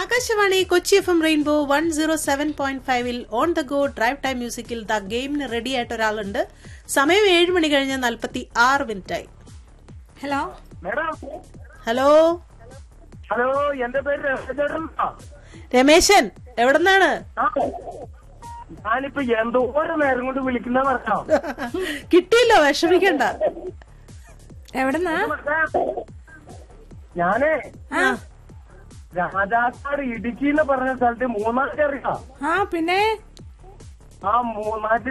Akashvani Kochi F M rainbow one zero seven point ഫൈവിൽ on the go drive time മ്യൂസിക്കിൽ the ഗെയിമിന് ready ആയിട്ട് ഒരാളുണ്ട് സമയം ഏഴ് മണി കഴിഞ്ഞ് നാൽപ്പത്തി ആറ് മിനിറ്റായി ഹലോ മേഡം ഹലോ ഹലോ എന്റെ പേര് രമേശേട്ടൻ രമേശൻ എവിടെന്നാണ് ആ ഞാനിപ്പോ എന്തോരം നേരം കൊണ്ട് വിളിക്കുന്ന പറഞ്ഞോ കിട്ടിയല്ലോ വിഷമിക്കണ്ട എവിടെന്നാ ഞാനേ ആ രാജാക്കാട് ഇടുക്കി എന്ന് പറഞ്ഞ സ്ഥലത്ത് മൂന്നാഴ്ച അറിയാം ആ പിന്നെ ആ മൂന്നാഴ്ച